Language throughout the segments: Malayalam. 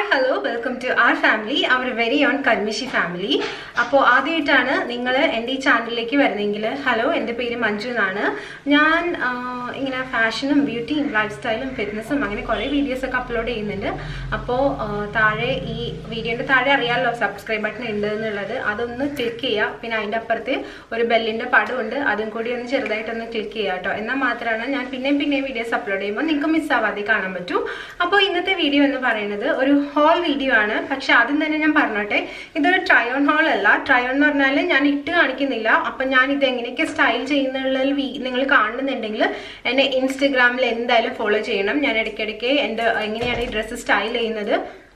Hello welcome to our family our very own Karmishi family അപ്പോൾ ആദ്യമായിട്ടാണ് നിങ്ങൾ എൻ്റെ ഈ ചാനലിലേക്ക് വരുന്നതെങ്കിൽ ഹലോ എൻ്റെ പേര് മഞ്ജു എന്നാണ് ഞാൻ ആ, ഇങ്ങനെ ഫാഷനും ബ്യൂട്ടിയും ലൈഫ് സ്റ്റൈലും ഫിറ്റ്നസ്സും അങ്ങനെ കുറേ വീഡിയോസൊക്കെ അപ്ലോഡ് ചെയ്യുന്നുണ്ട് അപ്പോൾ ആ, താഴെ ഈ വീഡിയോൻ്റെ താഴെ അറിയാമല്ലോ സബ്സ്ക്രൈബ് ബട്ടൺ ഉണ്ട് എന്നുള്ളത് അതൊന്ന് ക്ലിക്ക് ചെയ്യുക പിന്നെ അതിൻ്റെ അപ്പുറത്ത് ഒരു ബെല്ലിൻ്റെ പടമുണ്ട് അതും കൂടി ഒന്ന് ചെറുതായിട്ടൊന്ന് ക്ലിക്ക് ചെയ്യുക കേട്ടോ എന്നാൽ മാത്രമാണ് ഞാൻ പിന്നെയും പിന്നെയും വീഡിയോസ് അപ്ലോഡ് ചെയ്യുമ്പോൾ നിങ്ങൾക്ക് മിസ്സാവാതെ കാണാൻ പറ്റൂ അപ്പോൾ ഇന്നത്തെ വീഡിയോ എന്ന് പറയുന്നത് ഒരു ഹോൾ വീഡിയോ ആണ് പക്ഷെ ആദ്യം തന്നെ ഞാൻ പറഞ്ഞോട്ടെ ഇതൊരു ട്രൈ ഓൺ ഹോൾ അല്ല ട്രൈ ഓൺ എന്ന് പറഞ്ഞാൽ ഞാൻ ഇട്ട് കാണിക്കുന്നില്ല അപ്പം ഞാൻ ഇത് എങ്ങനെയൊക്കെ സ്റ്റൈൽ ചെയ്യുന്നുള്ളതിൽ നിങ്ങൾ കാണുന്നുണ്ടെങ്കിൽ എന്നെ ഇൻസ്റ്റഗ്രാമിൽ എന്തായാലും ഫോളോ ചെയ്യണം ഞാൻ ഇടയ്ക്കിടയ്ക്ക് എൻ്റെ എങ്ങനെയാണ് ഈ ഡ്രസ്സ് സ്റ്റൈൽ ചെയ്യുന്നത്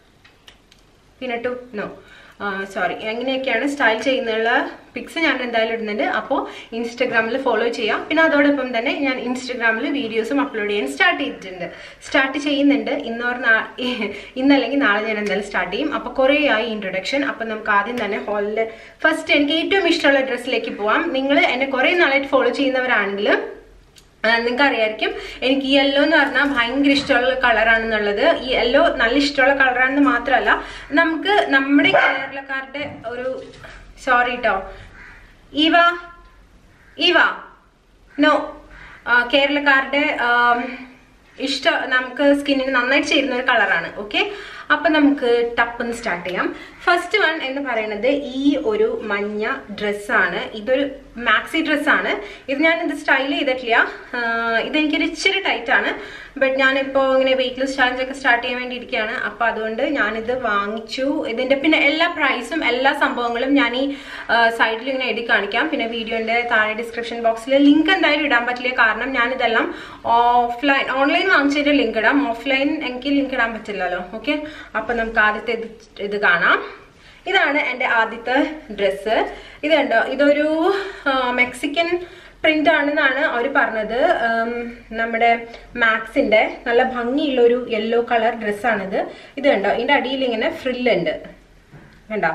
പിന്നെ ടു നോ സോറി എങ്ങനെയൊക്കെയാണ് സ്റ്റൈൽ ചെയ്യുന്നുള്ള പിക്സ് ഞാൻ എന്തായാലും ഇടുന്നുണ്ട് അപ്പോൾ ഇൻസ്റ്റഗ്രാമിൽ ഫോളോ ചെയ്യാം പിന്നെ അതോടൊപ്പം തന്നെ ഞാൻ ഇൻസ്റ്റഗ്രാമിൽ വീഡിയോസും അപ്ലോഡ് ചെയ്യാൻ സ്റ്റാർട്ട് ചെയ്തിട്ടുണ്ട് സ്റ്റാർട്ട് ചെയ്യുന്നുണ്ട് ഇന്നോർ നാ ഇന്നല്ലെങ്കിൽ നാളെ ഞാൻ എന്തായാലും സ്റ്റാർട്ട് ചെയ്യും അപ്പോൾ കുറേ ആയി ഇൻട്രൊഡക്ഷൻ അപ്പോൾ നമുക്ക് ആദ്യം തന്നെ ഹോളിൽ ഫസ്റ്റ് എനിക്ക് ഏറ്റവും ഇഷ്ടമുള്ള ഡ്രസ്സിലേക്ക് പോവാം നിങ്ങൾ എന്നെ കുറേ നാളായിട്ട് ഫോളോ ചെയ്യുന്നവരാണെങ്കിൽ നിങ്ങൾക്ക് അറിയായിരിക്കും എനിക്ക് ഈ യെല്ലോ എന്ന് പറഞ്ഞാൽ ഭയങ്കര ഇഷ്ടമുള്ള കളറാണെന്നുള്ളത് ഈ യെല്ലോ നല്ല ഇഷ്ടമുള്ള കളറാണെന്ന് മാത്രമല്ല നമുക്ക് നമ്മുടെ കേരളക്കാരുടെ ഒരു സോറി കേട്ടോ ഈവ ഈവ നോ കേരളക്കാരുടെ ആം, ഇഷ്ട നമുക്ക് സ്കിന്നിന് നന്നായിട്ട് ചേരുന്ന ഒരു കളറാണ് ഓക്കെ അപ്പൊ നമുക്ക് ടപ്പെന്ന് സ്റ്റാർട്ട് ചെയ്യാം ഫസ്റ്റ് വൺ എന്ന് പറയുന്നത് ഈ ഒരു മഞ്ഞ ഡ്രസ്സാണ് ഇതൊരു മാക്സി ഡ്രസ്സാണ് ഇത് ഞാൻ ഇത് സ്റ്റൈൽ ചെയ്തിട്ടില്ല ആഹ് ഇതെനിക്കൊരു ഇച്ചിരി ടൈറ്റ് ആണ് ബട്ട് ഞാനിപ്പോൾ ഇങ്ങനെ വെയിറ്റ് ലോസ് ചാലഞ്ച് ഒക്കെ സ്റ്റാർട്ട് ചെയ്യാൻ വേണ്ടി ഇരിക്കുകയാണ് അപ്പോൾ അതുകൊണ്ട് ഞാനിത് വാങ്ങിച്ചു ഇതിന്റെ പിന്നെ എല്ലാ പ്രൈസും എല്ലാ സംഭവങ്ങളും ഞാൻ ഈ സൈഡിൽ ഇങ്ങനെ എഴുതി കാണിക്കാം പിന്നെ വീഡിയോന്റെ താഴെ ഡിസ്ക്രിപ്ഷൻ ബോക്സിൽ ലിങ്ക് എന്തായാലും ഇടാൻ പറ്റില്ല കാരണം ഞാനിതെല്ലാം ഓഫ്ലൈൻ ഓൺലൈൻ വാങ്ങിച്ചതിന്റെ ലിങ്ക് ഇടാം ഓഫ്ലൈൻ എനിക്ക് ലിങ്ക് ഇടാൻ പറ്റില്ലല്ലോ ഓക്കെ അപ്പൊ നമുക്ക് ആദ്യത്തെ ഇത് ഇത് കാണാം ഇതാണ് എൻ്റെ ആദ്യത്തെ ഡ്രസ്സ് ഇത് കണ്ടോ ഇതൊരു ആ, മെക്സിക്കൻ പ്രിന്റ് ആണെന്നാണ് അവർ പറഞ്ഞത് ഉം, നമ്മുടെ മാക്സിന്റെ നല്ല ഭംഗിയുള്ള ഒരു യെല്ലോ കളർ ഡ്രസ്സാണിത് ഇത് കണ്ടോ ഇതിന്റെ അടിയിൽ ഇങ്ങനെ ഫ്രില്ലുണ്ട് കണ്ടോ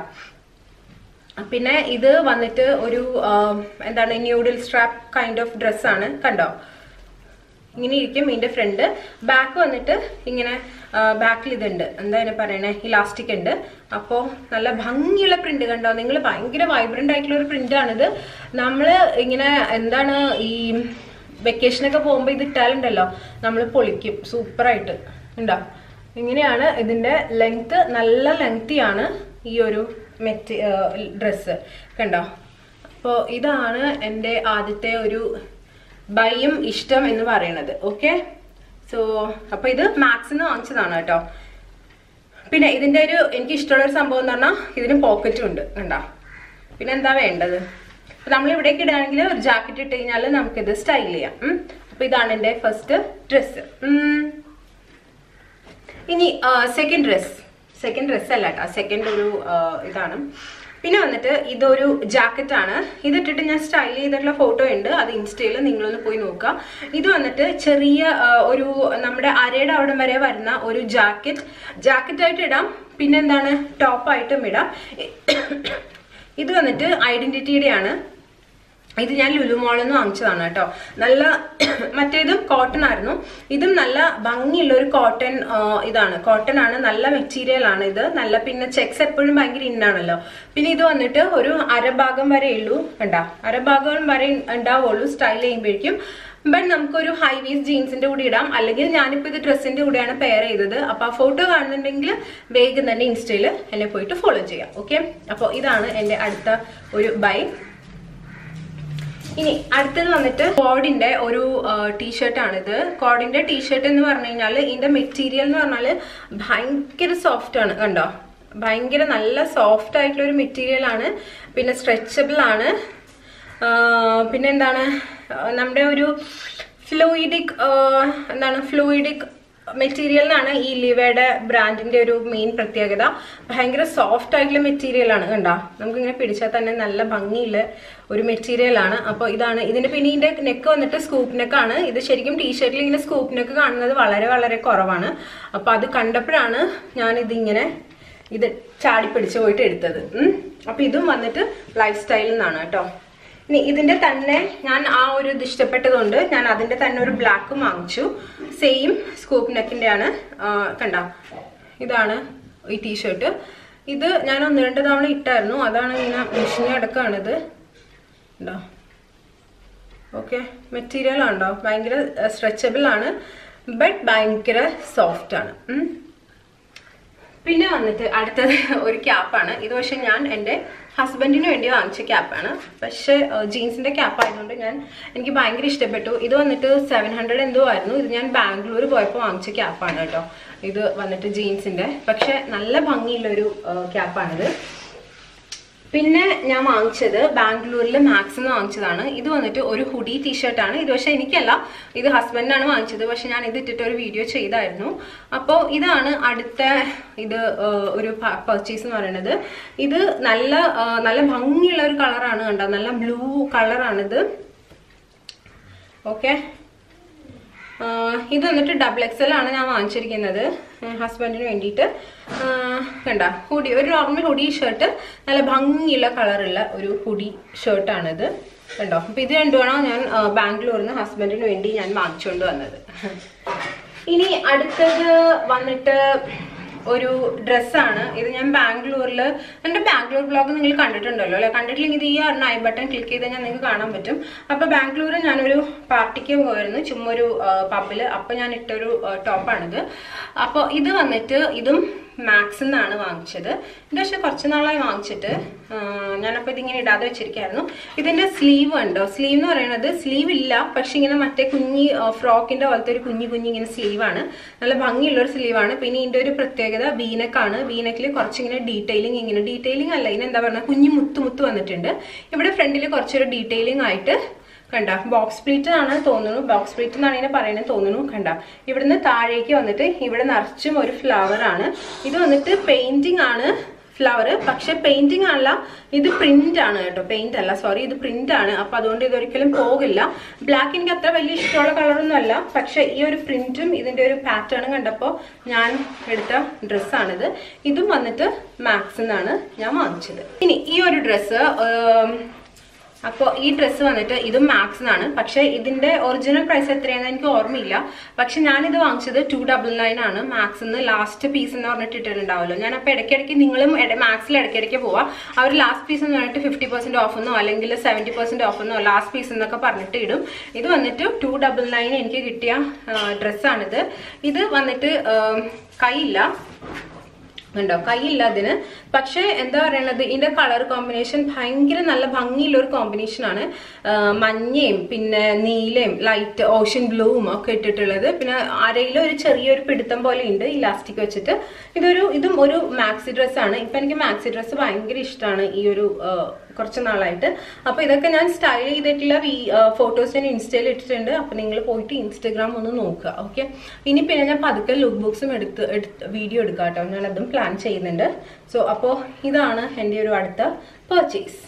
പിന്നെ ഇത് വന്നിട്ട് ഒരു ആ, എന്താണ് ന്യൂഡിൽ സ്ട്രാപ്പ് കൈൻഡ് ഓഫ് ഡ്രസ്സാണ് കണ്ടോ ഇങ്ങനെ ഇരിക്കും ഇതിന്റെ ഫ്രണ്ട് ബാക്ക് വന്നിട്ട് ഇങ്ങനെ ബാക്കിൽ ഇതുണ്ട് എന്താ അതിനെ പറയണേ ഇലാസ്റ്റിക് ഉണ്ട് അപ്പോൾ നല്ല ഭംഗിയുള്ള പ്രിന്റ് കണ്ടോ നിങ്ങൾ ഭയങ്കര വൈബ്രന്റ് ആയിട്ടുള്ള ഒരു പ്രിന്റ് ആണിത് നമ്മൾ ഇങ്ങനെ എന്താണ് ഈ വെക്കേഷനൊക്കെ പോകുമ്പോൾ ഇത് ഇട്ടാലുണ്ടല്ലോ നമ്മൾ പൊളിക്കും സൂപ്പറായിട്ട് ഉണ്ടോ ഇങ്ങനെയാണ് ഇതിന്റെ ലെങ്ത് നല്ല ലെങ്തിയാണ് ഈ ഒരു മെറ്റ് ഡ്രസ്സ് കണ്ടോ അപ്പോൾ ഇതാണ് എൻ്റെ ആദ്യത്തെ ഒരു ബൈയും ഇഷ്ടം എന്ന് പറയുന്നത് ഓക്കെ സോ അപ്പൊ ഇത് മാക്സിന്ന് വാങ്ങിച്ചതാണ് കേട്ടോ പിന്നെ ഇതിന്റെ ഒരു എനിക്ക് ഇഷ്ടമുള്ള ഒരു സംഭവം എന്ന് പറഞ്ഞാൽ ഇതിന് പോക്കറ്റും ഉണ്ട് കണ്ടോ പിന്നെ എന്താ വേണ്ടത് അപ്പൊ നമ്മൾ ഇവിടേക്ക് ഇടുകയാണെങ്കിൽ ഒരു ജാക്കറ്റ് ഇട്ട് കഴിഞ്ഞാൽ നമുക്കിത് സ്റ്റൈൽ ചെയ്യാം ഉം. അപ്പൊ ഇതാണ് എൻ്റെ ഫസ്റ്റ് ഡ്രസ്സ് ഇനി സെക്കൻഡ് ഡ്രസ് സെക്കൻഡ് ഡ്രസ് അല്ല കേട്ടോ സെക്കൻഡ് ഒരു ആ, ഇതാണ് പിന്നെ വന്നിട്ട് ഇതൊരു ജാക്കറ്റ് ആണ് ഇതിട്ടിട്ട് ഞാൻ സ്റ്റൈൽ ചെയ്തിട്ടുള്ള ഫോട്ടോ ഉണ്ട് അത് ഇൻസ്റ്റയിൽ നിങ്ങളൊന്ന് പോയി നോക്കുക ഇത് വന്നിട്ട് ചെറിയ ആ, ഒരു നമ്മുടെ അരയുടെ അവിടെ വരെ വരുന്ന ഒരു ജാക്കറ്റ് ജാക്കറ്റ് ആയിട്ട് ഇടാം പിന്നെന്താണ് ടോപ്പായിട്ടും ഇടാം ഇത് വന്നിട്ട് ഐഡന്റിറ്റിയുടെയാണ് ഇത് ഞാൻ ലുലു മോളിൽ നിന്ന് വാങ്ങിച്ചതാണ് കേട്ടോ നല്ല മറ്റേതും കോട്ടൺ ആയിരുന്നു ഇതും നല്ല ഭംഗിയുള്ള ഒരു കോട്ടൺ ഇതാണ് കോട്ടൺ ആണ് നല്ല മെറ്റീരിയൽ ആണ് ഇത് നല്ല പിന്നെ ചെക്സ് എപ്പോഴും ഭയങ്കര ഇന്നാണല്ലോ പിന്നെ ഇത് വന്നിട്ട് ഒരു അരഭാഗം വരെ ഉള്ളൂ കണ്ടാ അരഭാഗം വരെ ഉണ്ടാവുള്ളൂ സ്റ്റൈൽ ചെയ്യുമ്പോഴേക്കും ബട്ട് നമുക്കൊരു ഹൈ വീസ് ജീൻസിന്റെ കൂടെ ഇടാം അല്ലെങ്കിൽ ഞാനിപ്പോൾ ഇത് ഡ്രസ്സിന്റെ കൂടെയാണ് പെയർ ചെയ്തത് അപ്പൊ ആ ഫോട്ടോ കാണുന്നുണ്ടെങ്കിൽ വേഗം തന്നെ ഇൻസ്റ്റയിൽ എന്നെ പോയിട്ട് ഫോളോ ചെയ്യാം ഓക്കെ അപ്പോൾ ഇതാണ് എൻ്റെ അടുത്ത ഒരു ബൈ ഇനി അടുത്തത് വന്നിട്ട് കോഡിന്റെ ഒരു ടീഷർട്ട് ആണിത് കോഡിന്റെ ടീഷർട്ട് എന്ന് പറഞ്ഞു കഴിഞ്ഞാൽ ഇതിന്റെ മെറ്റീരിയൽ എന്ന് പറഞ്ഞാല് ഭയങ്കര സോഫ്റ്റ് ആണ് കണ്ടോ ഭയങ്കര നല്ല സോഫ്റ്റ് ആയിട്ടുള്ള ഒരു മെറ്റീരിയൽ ആണ് പിന്നെ സ്ട്രെച്ചബിൾ ആണ് ആ, പിന്നെ എന്താണ് ആ, നമ്മുടെ ഒരു ഫ്ലൂയിഡിക് എന്താണ് ഫ്ലൂയിഡിക് മെറ്റീരിയൽ എന്നാണ് ഈ ലിവയുടെ ബ്രാൻഡിന്റെ ഒരു മെയിൻ പ്രത്യേകത ഭയങ്കര സോഫ്റ്റ് ആയിട്ടുള്ള മെറ്റീരിയൽ ആണ് കണ്ടോ നമുക്ക് ഇങ്ങനെ പിടിച്ചാൽ തന്നെ നല്ല ഭംഗിയുള്ള ഒരു മെറ്റീരിയൽ ആണ് അപ്പോൾ ഇതാണ് ഇതിന്റെ പിന്നെ ഇതിന്റെ നെക്ക് വന്നിട്ട് സ്കൂപ്പ് നെക്കാണ് ഇത് ശരിക്കും ടീഷർട്ടിൽ ഇങ്ങനെ സ്കൂപ്പ് നെക്ക് കാണുന്നത് വളരെ വളരെ കുറവാണ് അപ്പോൾ അത് കണ്ടപ്പോഴാണ് ഞാൻ ഇതിങ്ങനെ ഇത് ചാടി പിടിച്ച് പോയിട്ട് എടുത്തത് ഉം. അപ്പൊ ഇതും വന്നിട്ട് ലൈഫ് സ്റ്റൈലിൽ നിന്നാണ് കേട്ടോ ഇനി ഇതിന്റെ തന്നെ ഞാൻ ആ ഒരു ഇത് ഇഷ്ടപ്പെട്ടതുകൊണ്ട് ഞാൻ അതിന്റെ തന്നെ ഒരു ബ്ലാക്കും വാങ്ങിച്ചു സെയിം സ്കൂപ്പ് നെക്കിന്റെ ആണ് ആ, കണ്ടോ ഇതാണ് ഈ ടീഷർട്ട് ഇത് ഞാൻ ഒന്ന് രണ്ട് തവണ ഇട്ടായിരുന്നു അതാണ് ഇങ്ങനെ മെഷീൻ അടക്കമാണിത് ഉണ്ടോ ഓക്കെ മെറ്റീരിയൽ ഉണ്ടോ ഭയങ്കര സ്ട്രെച്ചബിൾ ആണ് ബട്ട് ഭയങ്കര സോഫ്റ്റ് ആണ് ഉം. പിന്നെ വന്നിട്ട് അടുത്തത് ഒരു ക്യാപ്പാണ് ഇത് പക്ഷെ ഞാൻ എൻ്റെ ഹസ്ബൻഡിന് വേണ്ടി വാങ്ങിച്ച ക്യാപ്പാണ് പക്ഷെ ജീൻസിന്റെ ക്യാപ്പ് ആയതുകൊണ്ട് ഞാൻ എനിക്ക് ഭയങ്കര ഇഷ്ടപ്പെട്ടു ഇത് വന്നിട്ട് സെവൻ ഹൺഡ്രഡ് എന്തോ ആയിരുന്നു ഇത് ഞാൻ ബാംഗ്ലൂർ പോയപ്പോൾ വാങ്ങിച്ച ക്യാപ്പാണ് കേട്ടോ ഇത് വന്നിട്ട് ജീൻസിന്റെ പക്ഷെ നല്ല ഭംഗിയുള്ളൊരു ക്യാപ്പാണിത് പിന്നെ ഞാൻ വാങ്ങിച്ചത് ബാംഗ്ലൂരിൽ മാക്സ് എന്ന് വാങ്ങിച്ചതാണ് ഇത് വന്നിട്ട് ഒരു ഹുഡി ടീഷർട്ടാണ് ഇത് പക്ഷെ എനിക്കല്ല ഇത് ഹസ്ബൻഡിനാണ് വാങ്ങിച്ചത് പക്ഷെ ഞാൻ ഇത് ഇട്ടിട്ട് ഒരു വീഡിയോ ചെയ്തായിരുന്നു അപ്പോൾ ഇതാണ് അടുത്ത ഇത് ആ, ഒരു പർച്ചേസ് എന്ന് പറയുന്നത് ഇത് നല്ല ആ, നല്ല ഭംഗിയുള്ള ഒരു കളറാണ് കണ്ടോ നല്ല ബ്ലൂ കളറാണിത് ഓക്കെ ഇത് വന്നിട്ട് ഡബിൾ എക്സൽ ആണ് ഞാൻ വാങ്ങിച്ചിരിക്കുന്നത് ഹസ്ബൻഡിന് വേണ്ടിയിട്ട് കണ്ട ഹുഡി ഒരു നോർമൽ ഹുഡി ഷർട്ട് നല്ല ഭംഗിയുള്ള കളറുള്ള ഒരു ഹുഡി ഷർട്ടാണിത് കണ്ടോ അപ്പൊ ഇത് രണ്ടുമാണോ ഞാൻ ആ, ബാംഗ്ലൂരിൽ നിന്ന് ഹസ്ബൻഡിന് വേണ്ടി ഞാൻ വാങ്ങിച്ചുകൊണ്ട് വന്നത് ഇനി അടുത്തത് വന്നിട്ട് ഒരു ഡ്രസ്സാണ് ഇത് ഞാൻ ബാംഗ്ലൂരിൽ എൻ്റെ ബാംഗ്ലൂർ ബ്ലോഗ് നിങ്ങൾ കണ്ടിട്ടുണ്ടല്ലോ അല്ലെ കണ്ടിട്ടില്ലെങ്കിൽ ഇത് ഈ ഐ ബട്ടൺ ക്ലിക്ക് ചെയ്താൽ ഞാൻ നിങ്ങൾക്ക് കാണാൻ പറ്റും അപ്പൊ ബാംഗ്ലൂരിൽ ഞാനൊരു പാർട്ടിക്ക് പോയിരുന്നു ചുമ്മാ ഒരു പബ്ബിൽ അപ്പൊ ഞാൻ ഇട്ടൊരു ടോപ്പാണിത് അപ്പോൾ ഇത് വന്നിട്ട് ഇതും മാക്സ് എന്നാണ് വാങ്ങിച്ചത് ഇത് പക്ഷെ കുറച്ച് നാളായി വാങ്ങിച്ചിട്ട് ആ, ഞാനപ്പോൾ ഇതിങ്ങനെ ഇടാതെ വെച്ചിരിക്കായിരുന്നു ഇതിന്റെ സ്ലീവ് ഉണ്ടോ സ്ലീവ് എന്ന് പറയുന്നത് സ്ലീവ് ഇല്ല പക്ഷെ ഇങ്ങനെ മറ്റേ കുഞ്ഞി ഫ്രോക്കിന്റെ പോലത്തെ ഒരു കുഞ്ഞി കുഞ്ഞി ഇങ്ങനെ സ്ലീവാണ് നല്ല ഭംഗിയുള്ള ഒരു സ്ലീവാണ് പിന്നെ ഇതിന്റെ ഒരു പ്രത്യേകത വീനക്കാണ് വീനക്കിൽ കുറച്ചിങ്ങനെ ഡീറ്റെയിലിംഗ് ഇങ്ങനെ ഡീറ്റെയിലിംഗ് അല്ല ഇതിന് എന്താ പറയുക കുഞ്ഞു മുത്ത് മുത്ത് വന്നിട്ടുണ്ട് ഇവിടെ ഫ്രണ്ടിൽ കുറച്ചൊരു ഡീറ്റെയിലിംഗ് ആയിട്ട് കണ്ട ബോക്സ് പ്ലീറ്റ് ആണ് തോന്നുന്നു ബോക്സ് പ്ലീറ്റ് എന്നാണ് ഇതിനെ പറയുന്നത് തോന്നുന്നു കണ്ട ഇവിടുന്ന് താഴേക്ക് വന്നിട്ട് ഇവിടെ നിറച്ചും ഒരു ഫ്ലവർ ആണ് ഇത് വന്നിട്ട് പെയിന്റിംഗ് ആണ് ഫ്ലവർ പക്ഷെ പെയിന്റിംഗ് അല്ല ഇത് പ്രിന്റ് ആണ് കേട്ടോ പെയിന്റ് അല്ല സോറി ഇത് പ്രിന്റ് ആണ് അപ്പൊ അതുകൊണ്ട് ഇതൊരിക്കലും പോകില്ല ബ്ലാക്ക് എനിക്ക് അത്ര വലിയ ഇഷ്ടമുള്ള കളറൊന്നും അല്ല പക്ഷെ ഈ ഒരു പ്രിന്റും ഇതിന്റെ ഒരു പാറ്റേണും കണ്ടപ്പോൾ ഞാൻ എടുത്ത ഡ്രസ്സാണിത് ഇതും വന്നിട്ട് മാക്സ് എന്നാണ് ഞാൻ വാങ്ങിച്ചത് ഇനി ഈ ഒരു ഡ്രസ്സ് അപ്പോൾ ഈ ഡ്രസ്സ് വന്നിട്ട് ഇതും മാക്സ് എന്നാണ് പക്ഷേ ഇതിന്റെ ഒറിജിനൽ പ്രൈസ് എത്രയാണെന്ന് എനിക്ക് ഓർമ്മയില്ല പക്ഷെ ഞാനിത് വാങ്ങിച്ചത് ടു ഡബിൾ നയൻ ആണ് മാക്സ് എന്ന് ലാസ്റ്റ് പീസ് എന്ന് പറഞ്ഞിട്ട് ഇട്ടിട്ടുണ്ടാവുമല്ലോ ഞാൻ അപ്പോൾ ഇടയ്ക്കിടയ്ക്ക് നിങ്ങളും മാക്സിൽ ഇടയ്ക്കിടയ്ക്ക് പോവാം അവർ ലാസ്റ്റ് പീസ് എന്ന് പറഞ്ഞിട്ട് ഫിഫ്റ്റി പെർസെന്റ് ഓഫ് എന്നോ അല്ലെങ്കിൽ സെവൻറ്റി പെർസെന്റ് ഓഫ് എന്നോ ലാസ്റ്റ് പീസ് എന്നൊക്കെ പറഞ്ഞിട്ട് ഇടും ഇത് വന്നിട്ട് ടു ഡബിൾ നയൻ എനിക്ക് കിട്ടിയ ഡ്രസ്സാണിത് ഇത് വന്നിട്ട് ആ, കൈയില്ല ഉണ്ടോ കൈയില്ല അതിന് പക്ഷേ എന്താ പറയണത് ഇതിന്റെ കളർ കോമ്പിനേഷൻ ഭയങ്കര നല്ല ഭംഗിയുള്ള ഒരു കോമ്പിനേഷൻ ആണ് ആ, മഞ്ഞയും പിന്നെ നീലയും ലൈറ്റ് ഓഷ്യൻ ബ്ലൂവും ഒക്കെ ഇട്ടിട്ടുള്ളത് പിന്നെ അരയിൽ ഒരു ചെറിയൊരു പിടുത്തം പോലെ ഉണ്ട് ഇലാസ്റ്റിക് വെച്ചിട്ട് ഇതൊരു ഇതും ഒരു മാക്സി ഡ്രസ്സാണ് ഇപ്പൊ എനിക്ക് മാക്സി ഡ്രസ്സ് ഭയങ്കര ഇഷ്ടമാണ് ഈ ഒരു ആ, കുറച്ച് നാളായിട്ട് അപ്പൊ ഇതൊക്കെ ഞാൻ സ്റ്റൈൽ ചെയ്തിട്ടുള്ള ഫോട്ടോസ് ഞാൻ ഇൻസ്റ്റയിൽ ഇട്ടിട്ടുണ്ട് അപ്പൊ നിങ്ങൾ പോയിട്ട് ഇൻസ്റ്റഗ്രാം ഒന്ന് നോക്കുക ഓക്കെ ഇനി പിന്നെ ഞാൻ പതുക്കെ ലുക്ക് ബുക്സും എടുത്ത് എടുത്ത് വീഡിയോ എടുക്കാം കേട്ടോ ഞാൻ അതും പ്ലാൻ ചെയ്യുന്നുണ്ട് സോ അപ്പോൾ ഇതാണ് എൻ്റെ ഒരു അടുത്ത പർച്ചേസ്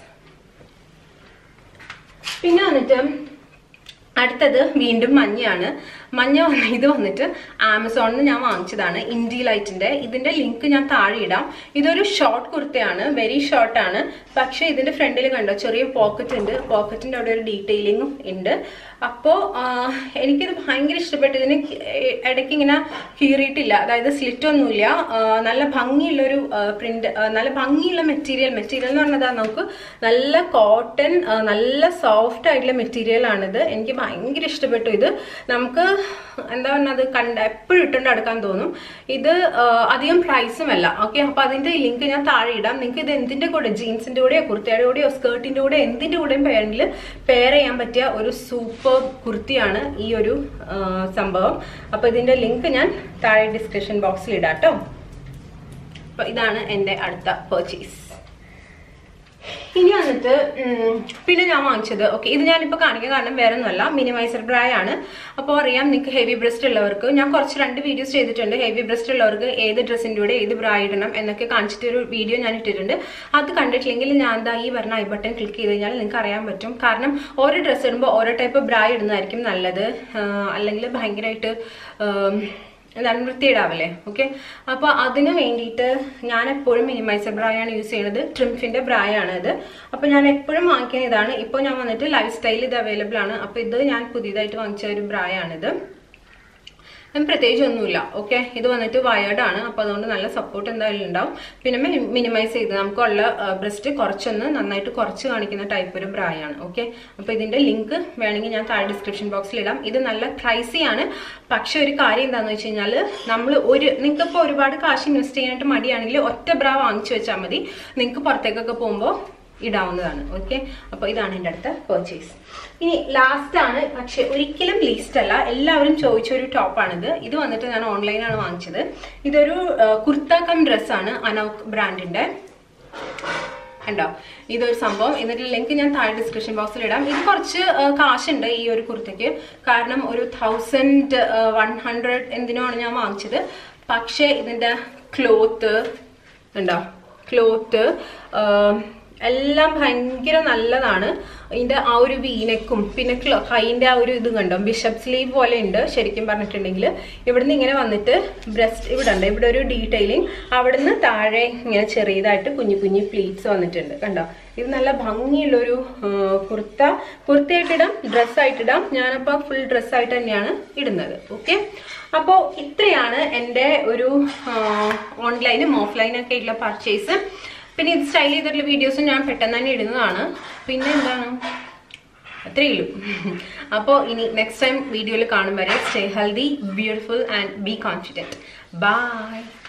പിന്നെ വന്നിട്ട് അടുത്തത് വീണ്ടും മഞ്ഞയാണ് മഞ്ഞ വന്ന് ഇത് വന്നിട്ട് ആമസോണിൽ നിന്ന് ഞാൻ വാങ്ങിച്ചതാണ് ഇൻഡി ലൈറ്റിന്റെ ഇതിന്റെ ലിങ്ക് ഞാൻ താഴെ ഇടാം ഇതൊരു ഷോർട്ട് കുർത്തയാണ് വെരി ഷോർട്ട് ആണ് പക്ഷെ ഇതിന്റെ ഫ്രണ്ടിൽ കണ്ടോ ചെറിയ പോക്കറ്റ് ഉണ്ട് പോക്കറ്റിന്റെ അവിടെ ഒരു ഡീറ്റെയിലിംഗും ഉണ്ട് അപ്പോ ആ, എനിക്കിത് ഭയങ്കര ഇഷ്ടപ്പെട്ടു ഇതിന് ഇടയ്ക്ക് ഇങ്ങനെ കീറിയിട്ടില്ല അതായത് സ്ലിറ്റ് ഒന്നുമില്ല ആ, നല്ല ഭംഗിയുള്ളൊരു പ്രിന്റ് നല്ല ഭംഗിയുള്ള മെറ്റീരിയൽ മെറ്റീരിയൽ എന്ന് പറഞ്ഞതാ നമുക്ക് നല്ല കോട്ടൺ നല്ല സോഫ്റ്റ് ആയിട്ടുള്ള മെറ്റീരിയൽ ആണിത് എനിക്ക് ഭയങ്കര ഇഷ്ടപ്പെട്ടു ഇത് നമുക്ക് എന്താ പറഞ്ഞത് കണ്ട എപ്പോഴും ഇട്ടുകൊണ്ട് നടക്കാൻ തോന്നും ഇത് ആ, അധികം പ്രൈസും അല്ല ഓക്കെ അപ്പൊ അതിന്റെ ലിങ്ക് ഞാൻ താഴെ ഇടാം നിങ്ങൾക്ക് ഇത് എന്തിന്റെ കൂടെ ജീൻസിന്റെ കൂടെയോ കുർത്തയുടെ കൂടെയോ സ്കേർട്ടിന്റെ കൂടെ എന്തിന്റെ കൂടെയും പേരിൽ പെയർ ചെയ്യാൻ പറ്റിയ ഒരു സൂപ്പർ കുർത്തിയാണ് ഈ ഒരു ആ, സംഭവം അപ്പൊ ഇതിന്റെ ലിങ്ക് ഞാൻ താഴെ ഡിസ്ക്രിപ്ഷൻ ബോക്സിൽ ഇടാം കേട്ടോ അപ്പൊ ഇതാണ് എന്റെ അടുത്ത പർച്ചേസ് ഇനി വന്നിട്ട് ഉം, പിന്നെ ഞാൻ വാങ്ങിച്ചത് ഓക്കെ ഇത് ഞാനിപ്പോൾ കാണിക്കാൻ കാരണം വേറെ ഒന്നുമല്ല മിനിമൈസർ ബ്രായ ആണ് അപ്പോൾ അറിയാം നിങ്ങൾക്ക് ഹെവി ബ്രസ്റ്റ് ഉള്ളവർക്ക് ഞാൻ കുറച്ച് രണ്ട് വീഡിയോസ് ചെയ്തിട്ടുണ്ട് ഹെവി ബ്രസ്റ്റ് ഉള്ളവർക്ക് ഏത് ഡ്രസ്സിൻ്റെ കൂടെ ഏത് ബ്രായ ഇടണം എന്നൊക്കെ കാണിച്ചിട്ട് ഒരു വീഡിയോ ഞാൻ ഇട്ടിട്ടുണ്ട് അത് കണ്ടിട്ടില്ലെങ്കിൽ ഞാൻ എന്താ ഈ പറഞ്ഞ ഐ ബട്ടൺ ക്ലിക്ക് ചെയ്ത് കഴിഞ്ഞാൽ നിങ്ങൾക്ക് അറിയാൻ പറ്റും കാരണം ഓരോ ഡ്രസ്സ് ഇടുമ്പോൾ ഓരോ ടൈപ്പ് ബ്രായ ഇടുന്നതായിരിക്കും നല്ലത് ആ, അല്ലെങ്കിൽ ഭയങ്കരമായിട്ട് ആം, എന്താണ് വൃത്തിയിടാവില്ലേ ഓക്കെ അപ്പൊ അതിന് വേണ്ടിയിട്ട് ഞാൻ എപ്പോഴും മിനിമൈസർ ബ്രായാണ് യൂസ് ചെയ്യുന്നത് ട്രിംഫിന്റെ ബ്രായാണ് ഇത് അപ്പൊ ഞാൻ എപ്പോഴും വാങ്ങിക്കുന്ന ഇതാണ് ഇപ്പൊ ഞാൻ വന്നിട്ട് ലൈഫ് സ്റ്റൈൽ ഇത് അവൈലബിൾ ആണ് അപ്പൊ ഇത് ഞാൻ പുതിയതായിട്ട് വാങ്ങിച്ച ഒരു ബ്രായാണിത് അതിന് പ്രത്യേകിച്ച് ഒന്നുമില്ല ഓക്കെ ഇത് വന്നിട്ട് വയേർഡ് ആണ് അപ്പോൾ അതുകൊണ്ട് നല്ല സപ്പോർട്ട് എന്തായാലും ഉണ്ടാവും പിന്നെ മിനിമൈസ് ചെയ്ത് നമുക്കുള്ള ബ്രസ്റ്റ് കുറച്ചൊന്ന് നന്നായിട്ട് കുറച്ച് കാണിക്കുന്ന ടൈപ്പ് ഒരു ബ്രായാണ് ഓക്കെ അപ്പോൾ ഇതിന്റെ ലിങ്ക് വേണമെങ്കിൽ ഞാൻ താഴെ ഡിസ്ക്രിപ്ഷൻ ബോക്സിൽ ഇടാം ഇത് നല്ല പ്രൈസി ആണ് പക്ഷെ ഒരു കാര്യം എന്താണെന്ന് വെച്ച് കഴിഞ്ഞാൽ നമ്മൾ ഒരു നിങ്ങൾക്ക് ഇപ്പോൾ ഒരുപാട് കാശ് ഇൻവെസ്റ്റ് ചെയ്യാനായിട്ട് മടിയാണെങ്കിൽ ഒറ്റ ബ്രാ വാങ്ങിച്ചു വെച്ചാൽ മതി നിങ്ങൾക്ക് പുറത്തേക്കൊക്കെ പോകുമ്പോൾ ഇടാവുന്നതാണ് ഓക്കെ അപ്പോൾ ഇതാണ് എൻ്റെ അടുത്ത പർച്ചേസ് ഇനി ലാസ്റ്റ് ആണ് പക്ഷെ ഒരിക്കലും ലീസ്റ്റ് അല്ല എല്ലാവരും ചോദിച്ച ഒരു ടോപ്പാണിത് ഇത് വന്നിട്ട് ഞാൻ ഓൺലൈനാണ് വാങ്ങിച്ചത് ഇതൊരു ആ, കുർത്ത കം ഡ്രസ്സാണ് അനൗക് ബ്രാൻഡിന്റെ ഉണ്ടോ ഇതൊരു സംഭവം ഇതിന്റെ ലിങ്ക് ഞാൻ താഴെ ഡിസ്ക്രിപ്ഷൻ ബോക്സിൽ ഇടാം ഇത് കുറച്ച് ആ, കാശുണ്ട് ഈ ഒരു കുർത്തയ്ക്ക് കാരണം ഒരു തൗസൻഡ് വൺ ഹൺഡ്രഡ് എന്തിനോ ആണ് ഞാൻ വാങ്ങിച്ചത് പക്ഷേ ഇതിന്റെ ക്ലോത്ത് ഉണ്ടോ ക്ലോത്ത് എല്ലാം ഭയങ്കര നല്ലതാണ് ഇതിന്റെ ആ ഒരു വീനക്കും പിന്നെ ക്ലോ- കൈയിന്റെ ആ ഒരു ഇത് കണ്ടോ ബിഷപ്പ് സ്ലീവ് പോലെ ഉണ്ട് ശരിക്കും പറഞ്ഞിട്ടുണ്ടെങ്കിൽ ഇവിടുന്ന് ഇങ്ങനെ വന്നിട്ട് ബ്രസ്റ്റ് ഇവിടെ ഉണ്ട് ഇവിടെ ഒരു ഡീറ്റെയിലിംഗ് അവിടുന്ന് താഴെ ഇങ്ങനെ ചെറിയതായിട്ട് കുഞ്ഞു കുഞ്ഞു പ്ലീറ്റ്സ് വന്നിട്ടുണ്ട് കണ്ടോ ഇത് നല്ല ഭംഗിയുള്ളൊരു ആ, കുർത്ത കുർത്തയായിട്ടിടാം ഡ്രസ്സായിട്ടിടാം ഞാനപ്പോൾ ഫുൾ ഡ്രസ്സായിട്ട് തന്നെയാണ് ഇടുന്നത് ഓക്കെ അപ്പോൾ ഇത്രയാണ് എൻ്റെ ഒരു ഓൺലൈനും ഓഫ്ലൈനും ഒക്കെ ഉള്ള പർച്ചേസ് പിന്നെ ഇത് സ്റ്റൈൽ ചെയ്തിട്ടുള്ള വീഡിയോസും ഞാൻ പെട്ടെന്ന് തന്നെ ഇടുന്നതാണ് പിന്നെ എന്താണ് അത്രയേ ഉള്ളൂ അപ്പോൾ ഇനി നെക്സ്റ്റ് ടൈം വീഡിയോയിൽ കാണും വരെ stay healthy beautiful and be confident by